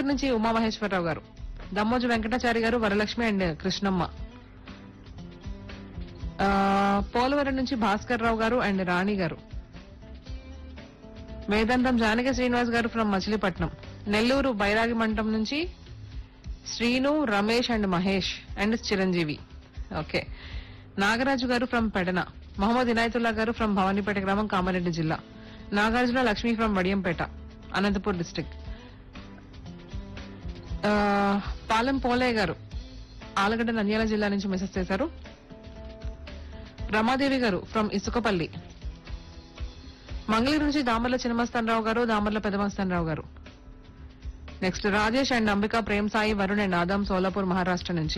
గుంటూరు నుంచి ఉమామహేశ్వరరావు గారు దమ్మోజు వెంకటాచారి గారు వరలక్ష్మి అండ్ కృష్ణమ్మ ఆ, పోలవరం నుంచి భాస్కర్ రావు గారు అండ్ రాణి గారు వేదాంతం జానకి శ్రీనివాస్ గారు ఫ్రమ్ మచిలీపట్నం నెల్లూరు బైరాగి మంటం నుంచి Srinu Ramesh and Mahesh and Chiranjeevi okay Nagaraju garu from Pedana Mohammed Inayatullah గారు ఫ్రమ్ భవానీపేట గ్రామం కామారెడ్డి జిల్లా నాగార్జున లక్ష్మి ఫ్రమ్ వడియంపేట అనంతపూర్ డిస్టిక్ పాలెం పోలయ్య గారు ఆలగడ్డ నంద్యాల జిల్లా నుంచి మెసేజ్ చేశారు రమాదేవి గారు ఫ్రమ్ ఇసుకపల్లి మంగళగిరి నుంచి దామర్ల చిన్నమస్తానరావు గారు Damarla Pedamastanarao garu next Rajesh and Ambika Prem Sai Varun and Adam Solapur Maharashtra నుంచి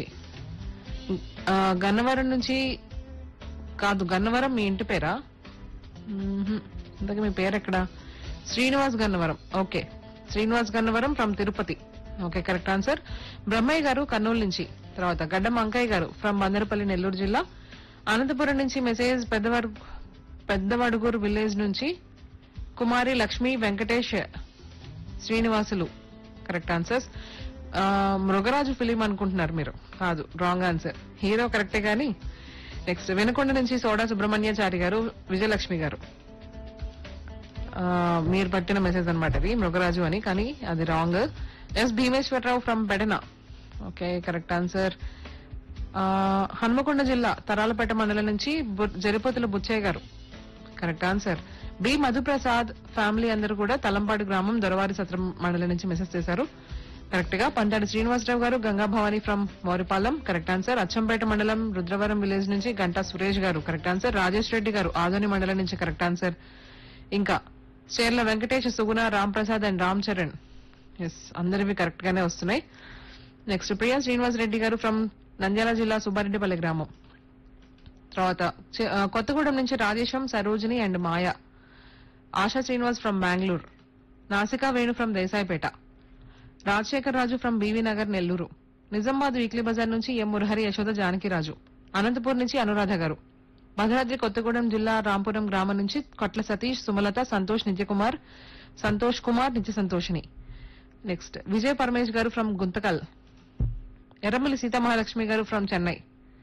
ఆ, గన్నవరం నుంచి కాదు గన్నవరం మీ ఇంటి పేరా మ్మ్హ్మ్. ఇంతకీ మీ పేరు ఎక్కడ Srinivas Gannavaram okay Srinivas Gannavaram from Tirupati okay correct answer Brahmaiah garu Kurnool నుంచి తర్వాత గడ్డం అంకయ్య గారు ఫ్రమ్ బందరపల్లి నెల్లూరు జిల్లా అనంతపురం నుంచి మెసేజ్ పెద్దవాడు పెద్దవడుగూరు విలేజ్ నుంచి కుమారి లక్ష్మి వెంకటేష్ శ్రీనివాసులు కరెక్ట్ ఆన్సర్స్ ఆ, మృగరాజు ఫిలిం అనుకుంటున్నారు మీరు కాదు రాంగ్ ఆన్సర్ హీరో కరెక్టే గానీ నెక్స్ట్ వెనుకొండ నుంచి సోడా సుబ్రహ్మణ్యాచారి గారు విజయలక్ష్మి గారు ఆ, మీరు పట్టిన మెసేజ్ అనమాట అది మృగరాజు అని కానీ అది wrong S Bheemeswararao from Pedana okay correct answer Hanamkonda జిల్లా తరాలపేట మండలం నుంచి బు- Jaripothula Buchaiah garu correct answer B Madhuprasad family అందరూ కూడా తలంపాడు గ్రామం దొరవారి సత్రం మండలం నుంచి మెసేజ్ చేశారు కరెక్ట్ గా Pantadi Srinivasarao garu Ganga Bhavani from Moripalem correct answer Achampeta మండలం రుద్రవరం విలేజ్ నుంచి గంటా సురేష్ గారు కరెక్ట్ ఆన్సర్ రాజేష్ రెడ్డి గారు ఆదోని మండలం నుంచి కరెక్ట్ ఆన్సర్ ఇంకా చేర్ల వెంకటేష్ సుగుణ రామ్ ప్రసాద్ అండ్ రామ్ చరణ్ ఎస్ అందరివి కరెక్ట్ గానే వస్తున్నాయి నెక్స్ట్ ప్రియా శ్రీనివాస్ రెడ్డి గారు ఫ్రమ్ నంద్యాల జిల్లా సుబ్బారెడ్డిపల్లి గ్రామం తర్వాత చి- ఆ, కొత్తగూడెం నుంచి Rajesham Sarojini and Maya Asha Srinivas from Bengaluru Nasika Venu from Desaipet Rajasekhar Raju from BV Nagar Nellore Nizamabad weekly బజార్ నుంచి ఎం మురహరి యశోద జానకిరాజు అనంతపూర్ నుంచి అనురాధ గారు భద్రాద్రి కొత్తగూడెం జిల్లా రాంపురం గ్రామం నుంచి కొట్ల సతీష్ సుమలత సంతోష్ నిత్యకుమార్ సంతోష్ కుమార్ నిత్య సంతోషిని నెక్స్ట్ విజయ్ పరమేష్ గారు ఫ్రమ్ గుంతకల్ ఎర్రమల్లి సీతామహాలక్ష్మి గారు ఫ్రమ్ చెన్నై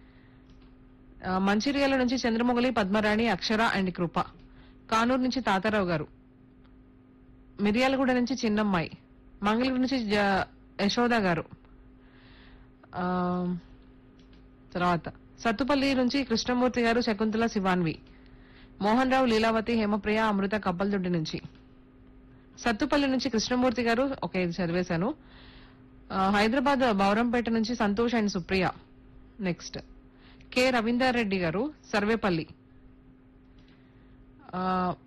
ఆ, మంచిర్యాల నుంచి చంద్రమొగలి పద్మరాణి అక్షర అండ్ కృప కానూరు నుంచి తాతారావు గారు మిర్యాలగూడ నుంచి చిన్నమ్మాయి మంగళగిరి నుంచి జ- యశోద గారు ఆ, తర్వాత సత్తుపల్లి నుంచి కృష్ణమూర్తి గారు శకుంతల శివాన్వి మోహన్ రావు లీలావతి హేమప్రియ అమృత కప్పలదొడ్డి నుంచి సత్తుపల్లి నుంచి కృష్ణమూర్తి గారు ఓకే ఇది చదివేశాను ఆ, హైదరాబాద్ బౌరంపేట నుంచి Santosh and Supriya next K Ravinder Reddy garu Sarvepalli ఆ,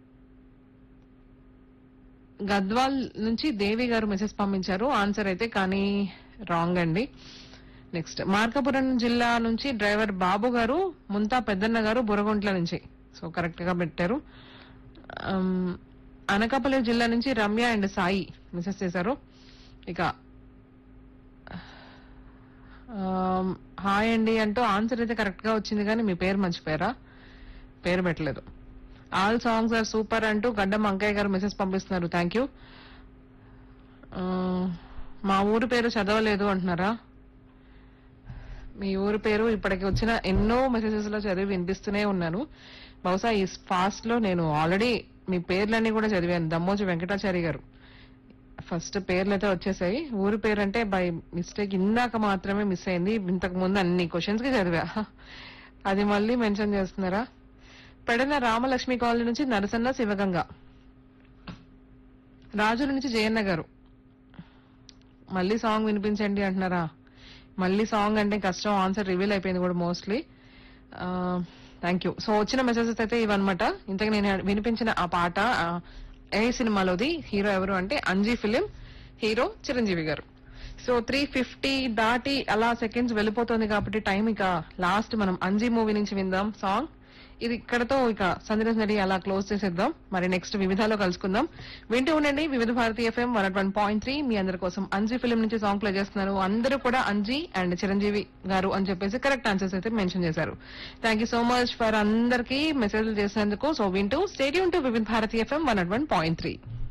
గద్వాల్ నుంచి దేవి గారు మెసేజ్ పంపించారు ఆన్సర్ అయితే కానీ రాంగ్ అండి నెక్స్ట్ మార్కాపురం జిల్లా నుంచి డ్రైవర్ బాబు గారు ముంతా పెద్దన్న గారు బురగుంట్ల నుంచి సో కరెక్ట్ గా పెట్టారు అమ్, అనకాపల్లి జిల్లా నుంచి రమ్య అండ్ సాయి మెసేజ్ చేశారు ఇక ఆమ్, హాయ్ అండి అంటూ ఆన్సర్ అయితే కరెక్ట్ గా వచ్చింది కానీ మీ పేరు మర్చిపోయారా పేరు పెట్టలేదు ఆల్ సాంగ్స్ ఆర్ సూపర్ అంటూ గడ్డం అంకయ్య గారు మెసేజ్ పంపిస్తున్నారు థ్యాంక్ యూ మా ఊరు పేరు చదవలేదు అంటున్నారా మీ ఊరి పేరు ఇప్పటికి వచ్చిన ఎన్నో మెసేజెస్ లో చదివి వినిపిస్తూనే ఉన్నాను బహుశా ఈ ఫాస్ట్ లో నేను ఆల్రెడీ మీ పేర్లన్నీ కూడా చదివాను దమ్మోజు వెంకటాచారి గారు ఫస్ట్ పేర్లు అయితే వచ్చేసాయి ఊరి పేరు అంటే బై మిస్టేక్ ఇందాక మాత్రమే మిస్ అయింది ఇంతకు ముందు అన్ని క్వశ్చన్స్ కి చదివా అది మళ్ళీ మెన్షన్ చేస్తున్నారా పెడన రామలక్ష్మి కాలనీ నుంచి నరసన్న శివగంగ రాజుల నుంచి జయన్న గారు మళ్ళీ సాంగ్ వినిపించండి అంటున్నారా మళ్ళీ సాంగ్ అంటే కష్టం ఆన్సర్ రివీల్ అయిపోయింది కూడా మోస్ట్లీ థ్యాంక్ యూ సో వచ్చిన మెసేజెస్ అయితే ఇవన్నమాట ఇంతకు నేను వినిపించిన ఆ పాట ఆ, ఏ సినిమాలోది హీరో ఎవరు అంటే అంజీ ఫిలిం హీరో చిరంజీవి గారు సో త్రీ ఫిఫ్టీ దాటి అలా సెకండ్స్ వెళ్ళిపోతుంది కాబట్టి టైం ఇక లాస్ట్ మనం అంజీ మూవీ నుంచి విందాం సాంగ్ ఇది ఇక్కడతో ఇక సందేశ్ నడి అలా క్లోజ్ చేసేద్దాం మరి నెక్స్ట్ వివిధాలో కలుసుకుందాం వింటూ ఉండండి Vividh Bharati FM one one point three మీ అందరి కోసం అంజీ ఫిలిం నుంచి సాంగ్ ప్లే చేస్తున్నారు అందరూ కూడా అంజీ అండ్ చిరంజీవి గారు అని చెప్పేసి కరెక్ట్ ఆన్సర్స్ అయితే మెన్షన్ చేశారు thank you so much for అందరికీ మెసేజ్లు చేసినందుకు సో వింటూ stay tuned to Vividh Bharati FM one one point three